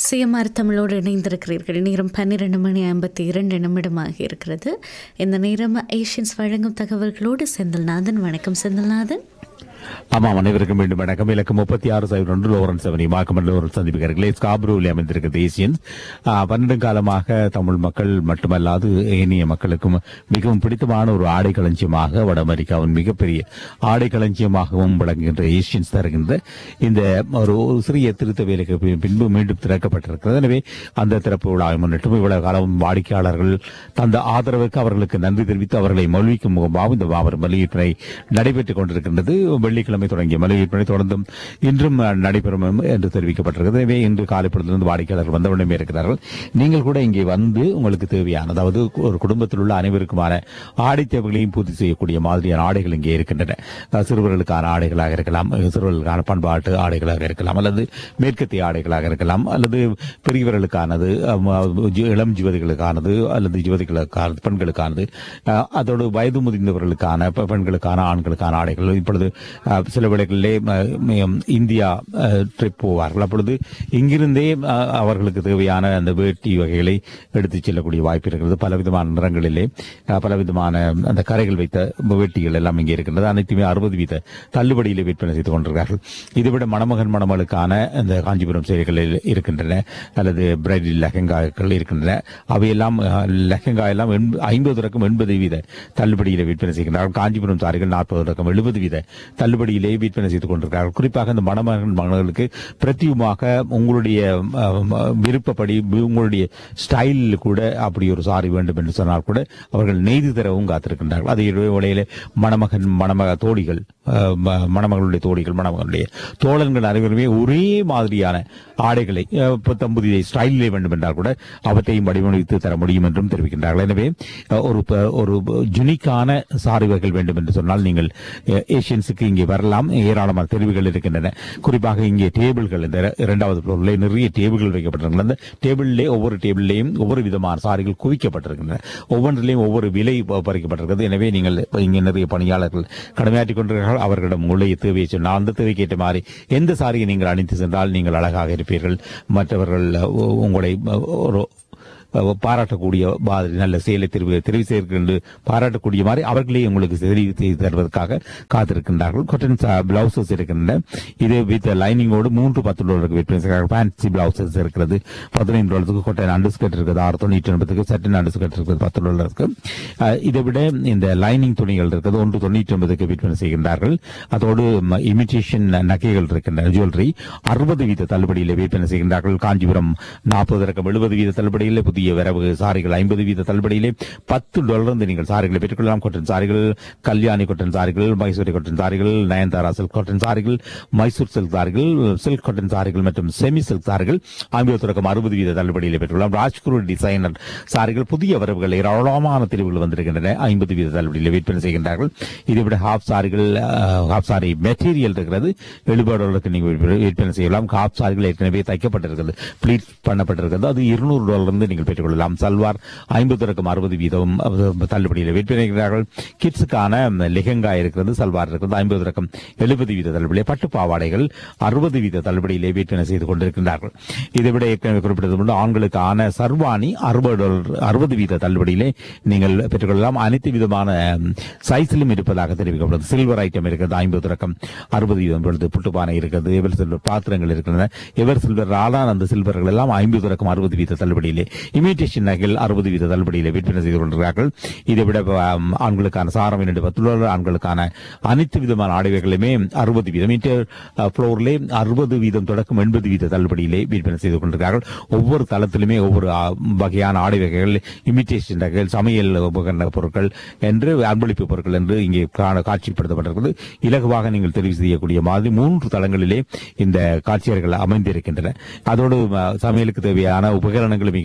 CMR தமிழோடு இணைந்திருக்கிறீர்கள் நேரம் பன்னிரண்டு மணி ஐம்பத்தி இரண்டு நிமிடமாக இருக்கிறது இந்த நேரம் ஏஷியன்ஸ் வழங்கும் தகவல்களோடு செந்தில்நாதன் வணக்கம் செந்தில்நாதன் ஆமாம் அனைவருக்கும் மீண்டும் வணக்கம் இலக்கம் முப்பத்தி ஆறு சைபர் ஒன்று லோரன்ஸ் அவனி மாக்கமண்டல ஒரு சந்திப்புகிறார்களே ஸ்காப்ரூவில் அமைந்திருக்கிறது ஏசியன்ஸ் பன்னெண்டு காலமாக தமிழ் மக்கள் மட்டுமல்லாது ஏனைய மக்களுக்கும் மிகவும் பிடித்தமான ஒரு ஆடை களஞ்சியமாக வட அமெரிக்காவின் மிகப்பெரிய ஆடை களஞ்சியமாகவும் விளங்குகின்ற ஏசியன்ஸ் தருகின்ற இந்த ஒரு ஒரு சிறிய திருத்த வேலைக்கு பி- பின்பு மீண்டும் திறக்கப்பட்டிருக்கிறது எனவே அந்த திறப்பு விழாவை முன்னிட்டும் இவ்வளவு காலம் வாடிக்கையாளர்கள் தந்த ஆதரவுக்கு அவர்களுக்கு நன்றி தெரிவித்து அவர்களை மொழிக்கும் முகமாக இந்த மாபெரும் மளிகைப்பனை நடைபெற்றுக் கொண்டிருக்கின்றது வெள்ளிக்கிழமை தொடங்கிய மளிகைப்பனை தொடர்ந்தும் இன்றும் அஹ், நடைபெறும் என்று தெரிவிக்கப்பட்டிருக்கிறது எனவே இன்று காலை பொழுதிலிருந்து வாடிக்கையாளர்கள் வந்தவுடனே இருக்கிறார்கள் நீங்கள் கூட இங்கே வந்து உங்களுக்கு தேவையான அதாவது ஒரு குடும்பத்தில் உள்ள அனைவருக்குமான ஆடை தேவைகளையும் பூர்த்தி செய்யக்கூடிய மாதிரியான ஆடைகள் இங்கே இருக்கின்றன அஹ், சிறுவர்களுக்கான ஆடைகளாக இருக்கலாம் அஹ், சிறுவர்களுக்கான பண்பாட்டு ஆடைகளாக இருக்கலாம் அல்லது மேற்கத்திய ஆடைகளாக இருக்கலாம் அல்லது பெரியவர்களுக்கானது அஹ், ஜி- இளம் ஜுவதிகளுக்கானது அல்லது யுவதிகளுக்கானது பெண்களுக்கானது அஹ், அதோடு வயது முதிர்ந்தவர்களுக்கான பெ- பெண்களுக்கான ஆண்களுக்கான ஆடைகள் இப்பொழுது அஹ், சில வேளைகளிலே அஹ், ம், இந்தியா ட்ரிப் போவார்கள் அப்பொழுது இங்கிருந்தே அஹ், அவர்களுக்கு தேவையான அந்த வேட்டி வகைகளை எடுத்துச் செல்லக்கூடிய வாய்ப்பு இருக்கிறது பலவிதமான நிறங்களிலே அஹ், பலவிதமான அந்த கரைகள் வைத்த வேட்டிகள் எல்லாம் இங்கே இருக்கின்றது அனைத்துமே அறுபது வீத தள்ளுபடியிலே விற்பனை செய்து கொண்டிருக்கிறார்கள் இதைவிட மணமகன் மணமகளுக்கான இந்த காஞ்சிபுரம் சேலைகளில் இருக்கின்றன அல்லது பிரைடல் லெஹங்காக்கள் இருக்கின்றன அவையெல்லாம் அஹ், லெஹங்கா எல்லாம் எண்ப- ஐம்பது ரகம் எண்பது வீத தள்ளுபடியிலே விற்பனை செய்கின்றார்கள் காஞ்சிபுரம் சாரிகள் நாற்பது ரகம் எழுபது வீத தள்ளுபடியிலே விற்பனை செய்து கொண்டிருக்கிறார்கள் குறிப்பாக இந்த மணமகன் மகன்களுக்கு பிரத்தியுமாக உங்களுடைய அஹ், ம- விருப்பப்படி உங்களுடைய ஸ்டைலில் கூட அப்படி ஒரு சாரி வேண்டும் என்று சொன்னால் கூட அவர்கள் நெய்து தரவும் காத்திருக்கின்றார்கள் அதே வேளையிலே மணமகன் மணமக தோழிகள் அஹ், ம- மணமகளுடைய தோழிகள் மணமகளுடைய தோழன்கள் அனைவருமே ஒரே மாதிரியான ஆடைகளை அஹ், புத்தம் புதிய ஸ்டைலிலே வேண்டும் என்றால் கூட அவற்றையும் வடிவமைத்து தர முடியும் என்றும் தெரிவிக்கின்றார்கள் எனவே அஹ், ஒரு ப- ஒரு ஜுனிக்கான சாரி வகைகள் வேண்டும் என்று சொன்னால் நீங்கள் அஹ், ஏஷியன்ஸுக்கு இங்கே வரலாம் ஏராளமான தெரிவுகள் இருக்கின்றன குறிப்பாக இங்கே டேபிள்கள் இந்த இரண்டாவது ஃப்ளோரில் நிறைய டேபிள்கள் வைக்கப்பட்டிருக்கின்றன அந்த டேபிளிலே ஒவ்வொரு டேபிளிலேயும் ஒவ்வொரு விதமான சாரிகள் குவிக்கப்பட்டிருக்கின்றன ஒவ்வொன்றிலேயும் ஒவ்வொரு விலை ப- பறிக்கப்பட்டிருக்கிறது எனவே நீங்கள் இங்கே நிறைய பணியாளர்கள் கடமையாற்றிக் கொண்டிருக்கிறார்கள் அவர்களிடம் உங்களுடைய தேவையை சொன்னால் அந்த தேவைக்கு ஏற்ற மாதிரி எந்த சாரியை நீங்கள் அணிந்து சென்றால் நீங்கள் அழகாக இருப்பீர்கள் மற்றவர்கள் அஹ், உங்களை அஹ், ஒரு அஹ், பாராட்டக்கூடிய மாதிரி நல்ல செயலை தெரிவு தெரிவு செய்து பாராட்டக்கூடிய மாதிரி அவர்களே உங்களுக்கு தெரிவு செய்து தருவதற்காக காத்திருக்கின்றார்கள் கொட்டன் பிளவுசஸ் இருக்கின்றன இது வித் லைனிங்கோடு மூன்று பத்து டாலருக்கு விற்பனை செய்கிறார்கள் ஃபேன்சி பிளவுசஸ் இருக்கிறது பதினைந்து டாலருக்கு கொட்டன் அண்டர் ஸ்கர்ட் இருக்குது ஆறு தொண்ணூற்றி ஒன்பதுக்கு சட்டன் அண்டர் ஸ்கர்ட் இருக்குது பத்து டாலருக்கு அஹ், இதை விட இந்த லைனிங் துணிகள் இருக்குது ஒன்று தொண்ணூற்றி ஒன்பதுக்கு விற்பனை செய்கின்றார்கள் அதோடு இமிட்டேஷன் நகைகள் இருக்கின்றன ஜுவல்லரி அறுபது வீத தள்ளுபடியில் விற்பனை செய்கின்றார்கள் காஞ்சிபுரம் நாற்பது ரகம் எழுபது வீத தள்ளுபடியில் புதிய வரவு சாரிகள் ஐம்பது வீத தள்ளுபடியிலே பத்து டாலர் நீங்கள் சாரிகளை பெற்றுக்கொள்ளலாம் கொட்டன் சாரிகள் கல்யாணி கொட்டன் சாரிகள் மைசூரி கொட்டன் சாரிகள் நயன்தாரா சில்க் கொட்டன் சாரிகள் மைசூர் சில்க் சாரிகள் சில்க் கொட்டன் சாரிகள் மற்றும் செமி சில்க் சாரிகள் ஐம்பது ரகம் அறுபது வீத தள்ளுபடியில் பெற்றுக்கொள்ளலாம் ராஜ்குரு டிசைனர் சாரிகள் புதிய வரவுகள் ஏராளமான தெரிவுகள் வந்திருக்கின்றன ஐம்பது வீத தள்ளுபடியில் விற்பனை செய்கின்றார்கள் இதை விட ஹாஃப் சாரிகள் ஹாஃப் சாரி மெட்டீரியல் இருக்கிறது எழுபது டாலருக்கு நீங்கள் விற்பனை- விற்பனை செய்யலாம் ஹாஃப் சாரிகள் ஏற்கனவே தைக்கப்பட்டிருக்கிறது ப்ளீட் பண்ணப்பட்டிருக்கிறது அது இருநூறு டாலர் இருந்து நீங்கள் பெற்றுக்கொள்ளலாம் சல்வார் ஐம்பது ரகம் அறுபது வீதம் அஹ், தள்ளுபடியில் விற்பனை செய்கிறார்கள் கிட்ஸுக்கான லெஹங்கா இருக்கிறது சல்வார் இருக்கிறது ஐம்பது ரகம் எழுபது வீத தள்ளுபடியில் பட்டு பாவாடைகள் அறுபது வீத தள்ளுபடியிலே விற்பனை செய்து கொண்டிருக்கின்றார்கள் இதை விட ஏற்கனவே குறிப்பிட்டது போல ஆண்களுக்கான சர்வாணி அறுபது டாலர் அறுபது வீத தள்ளுபடியிலே நீங்கள் பெற்றுக்கொள்ளலாம் அனைத்து விதமான ம், சைஸிலும் இருப்பதாக தெரிவிக்கப்படுது சில்வர் ஐட்டம் இருக்கிறது ஐம்பது ரகம் அறுபது வீதம் பொழுது புட்டுப்பானை இருக்கிறது எவர் சில்வர் பாத்திரங்கள் இருக்கின்றன எவர் சில்வர் ஆளான அந்த சில்வர்கள் எல்லாம் ஐம்பது ரகம் அறுபது வீத தள்ளுபடியிலே இமிட்டேஷன் நகைகள் அறுபது வீத தள்ளுபடியிலே விற்பனை செய்து கொண்டிருக்கிறார்கள் இதை விட ஆம், ஆண்களுக்கான சாரம் இரண்டு பத்து டாலர் ஆண்களுக்கான அனைத்து விதமான ஆடைகளுமே அறுபது வீதம் மீட்டர் ஃப்ளோர்லே அறுபது வீதம் தொடக்கம் எண்பது வீத தள்ளுபடியிலே விற்பனை செய்து கொண்டிருக்கிறார்கள் ஒவ்வொரு தளத்திலுமே ஒவ்வொரு ஆ, வகையான ஆடை வகைகள் இமிட்டேஷன் நகைகள் சமையல் உபகரண பொருட்கள் என்று அன்பளிப்பு பொருட்கள் என்று இங்கே காண- காட்சிப்படுத்தப்பட்டிருக்கிறது இலகுவாக நீங்கள் தெரிவு செய்யக்கூடிய மாதிரி மூன்று தளங்களிலே இந்த காட்சியர்கள் அமைந்திருக்கின்றன அதோடு ம, சமையலுக்கு தேவையான உபகரணங்களும் இங்கே வைக்க குறைந்த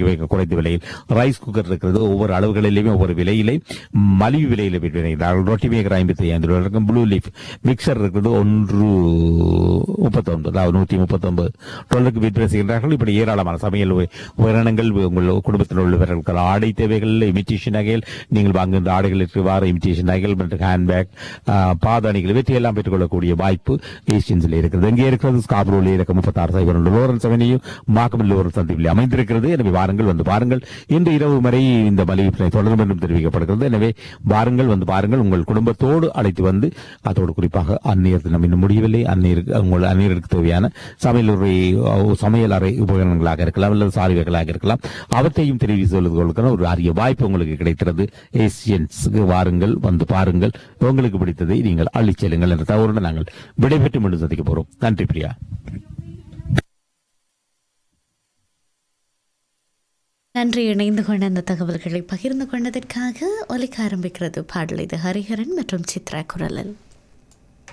குறைந்த விலையில் ரைஸ் குக்கர் இருக்கிறது ஒவ்வொரு அளவுகளிலுமே ஒவ்வொரு விலையிலே மலிவு விலையில் விற்பனைகிறார்கள் ரொட்டி மேக்கர் ஐம்பத்தி ஐந்து ரூபாய் இருக்கும் ப்ளூ லீஃப் மிக்சர் இருக்கிறது ஒன்று முப்பத்தொன்பது அதாவது நூற்றி முப்பத்தொன்பது டாலருக்கு விற்பனை செய்கிறார்கள் இப்படி ஏராளமான சமையல் உப- உபகரணங்கள் உங்கள் குடும்பத்தில் உள்ளவர்களுக்கு ஆடை தேவைகள் இமிட்டேஷன் நகைகள் நீங்கள் வாங்குகின்ற ஆடைகளுக்கு வார இமிட்டேஷன் நகைகள் மற்றும் ஹேண்ட்பேக் பாதாணிகள் இவற்றையெல்லாம் பெற்றுக்கொள்ளக்கூடிய வாய்ப்பு ஏசியன்ஸில் இருக்கிறது இங்கே இருக்கிறது ஸ்காப்ரோவில் இருக்க முப்பத்தாறு சைபர் ஒன்று லோரன்ஸ் அவென்யூ மாக்கமல் லோரன்ஸ் சந்திப்பில் அமைந்திருக்கிறது எனவே வாருங்கள் வந்து பாருங்கள் இன்று இரவு வரை இந்த மலிவு விற்பனை தொடரும் என்றும் தெரிவிக்கப்படுகிறது எனவே வாருங்கள் வந்து பாருங்கள் உங்கள் குடும்பத்தோடு அழைத்து வந்து அதோடு குறிப்பாக அந்நியர் தினம் இன்னும் முடியவில்லை அந்நியருக்கு உங்கள் அந்நியருக்கு தேவையான சமையல் உரை சமையல் அறை உபகரணங்களாக இருக்கலாம் அல்லது சாரிவைகளாக இருக்கலாம் அவற்றையும் தெரிவி சொல்வதற்கான ஒரு அரிய வாய்ப்பு உங்களுக்கு கிடைக்கிறது ஏசியன்ஸுக்கு வாருங்கள் வந்து பாருங்கள் உங்களுக்கு பிடித்ததை நீங்கள் அள்ளிச் செல்லுங்கள் என்ற தவறுடன் நாங்கள் விடைபெற்று மீண்டும் சந்திக்க போறோம் நன்றி பிரியா நன்றி இணைந்து கொண்ட அந்த தகவல்களை பகிர்ந்து கொண்டதற்காக ஒலிக்க ஆரம்பிக்கிறது பாடல் இது ஹரிஹரன் மற்றும் சித்ரா குரலில்